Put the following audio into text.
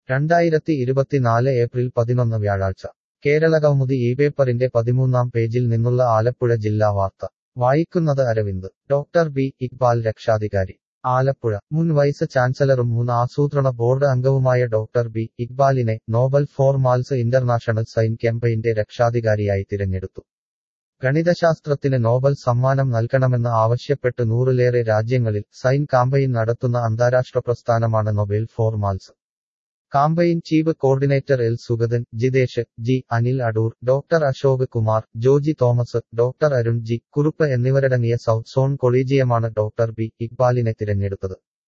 രണ്ടായിരത്തി ഇരുപത്തിനാല് ഏപ്രിൽ പതിനൊന്ന് വ്യാഴാഴ്ച കേരളകൗമുദി ഈ പേപ്പറിന്റെ പതിമൂന്നാം പേജിൽ നിന്നുള്ള ആലപ്പുഴ ജില്ലാ വാർത്ത വായിക്കുന്നത് അരവിന്ദ് ഡോക്ടർ ബി ഇക്ബാൽ രക്ഷാധികാരി ആലപ്പുഴ മുൻ വൈസ് ചാൻസലറും മുൻ ആസൂത്രണ ബോർഡ് അംഗവുമായ ഡോക്ടർ ബി ഇക്ബാലിനെ Nobel for malls international sign ക്യാമ്പയിന്റെ രക്ഷാധികാരിയായി തിരഞ്ഞെടുത്തു ഗണിതശാസ്ത്രത്തിന് നോബൽ സമ്മാനം നൽകണമെന്ന് ആവശ്യപ്പെട്ട് നൂറിലേറെ രാജ്യങ്ങളിൽ സൈൻ കാമ്പയിൻ നടത്തുന്ന അന്താരാഷ്ട്ര പ്രസ്ഥാനമാണ് Nobel for malls campaign chief coordinator L Sugathan Jithesh G Anil Adoor doctor Ashok Kumar Joji Thomas doctor Arun G Kurup എന്നിവരടങ്ങിയ സൗത്ത് സോൺ കൊളീജിയമാണ് ഡോക്ടർ ബി ഇക്ബാലിനെ തിരഞ്ഞെടുത്തത്